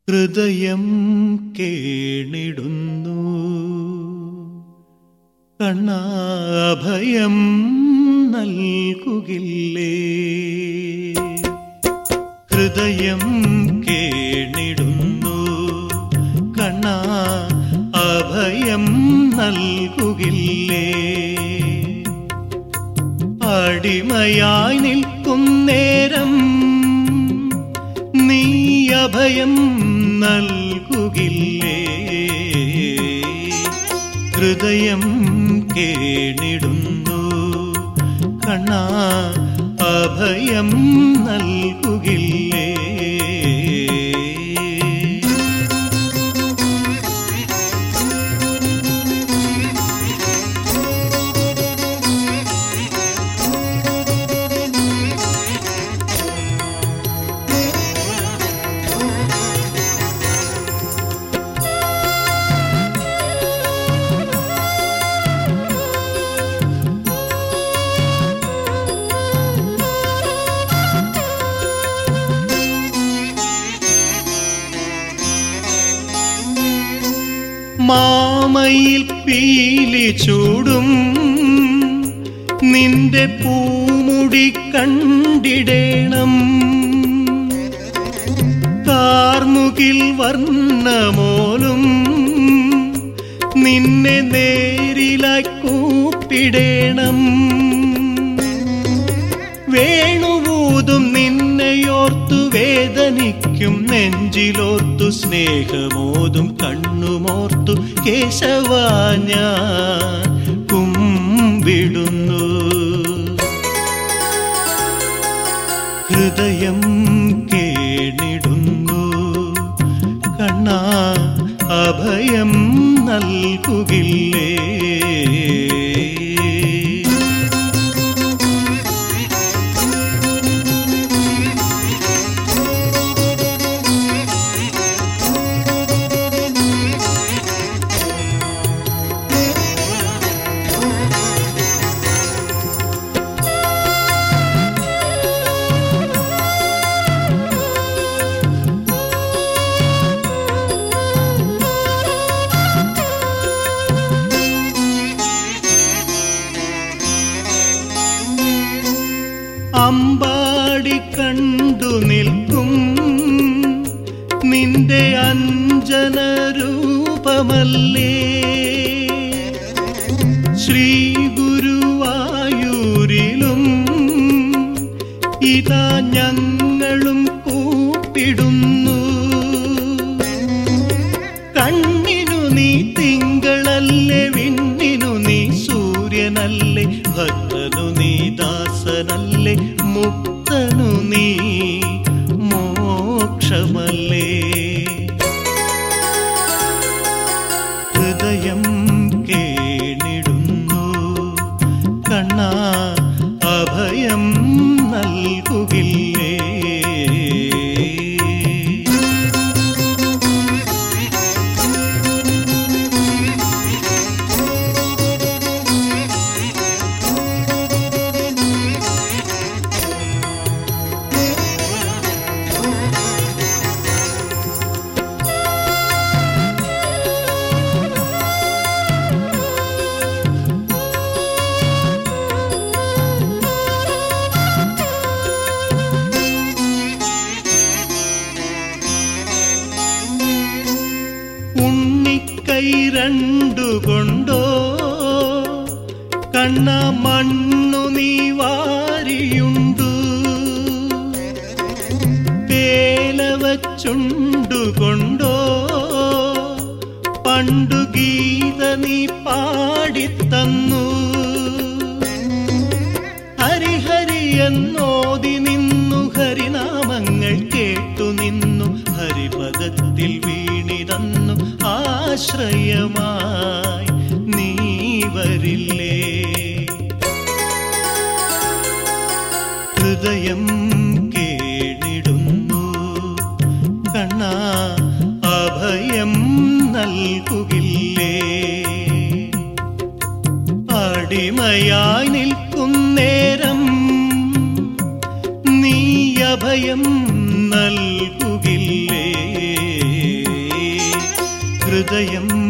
ഹൃദയം കേണിടുന്നു കണ്ണാഭയം നൽകുകില്ലേ ഹൃദയം കേണിടുന്നു കണ്ണാ അഭയം നൽകുകില്ലേ അടിമയായി നിൽക്കും നേരം നീ അഭയം നൽകുകില്ലേ ഹൃദയം കേണിടുന്നു കണ്ണാ അഭയം നൽകുകില്ലേ മാമയിൽ പീലി ചൂടും നിന്റെ പൂമുടി കണ്ടിടേണം കാർമുകിൽ വർണ്ണമോലും നിന്നെ നേരിലായി കൂപ്പിടേണം വേണുവൂതും നിന്നെയോർത്തു വേദനിക്കും നെഞ്ചിലോർത്തു സ്നേഹമോതും കണ്ണുമോർത്തു കേശവ ഞാൻ കുമ്പിടുന്നു ഹൃദയം കേണിടുന്നു കണ്ണാ അഭയം നൽകുകില്ലേ അമ്പാടി കണ്ടു നിൽക്കും നിന്റെ അഞ്ജന രൂപമല്ലേ ശ്രീ ഗുരുവായൂരിലും ഇതാ ഞങ്ങളും കൂപ്പിടുന്നു കണ്ണിനു നീ തിങ്കളല്ലേ വിണ്ണിനു നീ സൂര്യനല്ലേ ഭക്തനു നീ ദാസനല്ലേ മുക്തനു നീ മോക്ഷമല്ലേ ഹൃദയം കേണിടുന്നു കണ്ണാ അഭയം നൽകുകില്ലേ ഉണ്ണിക്കൈ രണ്ടുകൊണ്ടോ കണ്ണ മണ്ണു നീ വാരിയുണ്ടു പേലവച്ചുണ്ടുകൊണ്ടോ പണ്ടു ഗീത നീ പാടിത്തന്നു ഹരിഹരി എന്നോതി നിന്നു ഹരിനാമങ്ങൾ കേട്ടു നിന്നു ഹരിപദത്തിൽ വീണിതന്നു ആശ്രയമായി നീ വരില്ലേ ഹൃദയം കേണിടുന്നു കണ്ണാ അഭയം നൽകുകില്ലേ അടിമയായി നിൽക്കും നേരം നീ അഭയം നൽകുകില്ലേ ഹൃദയം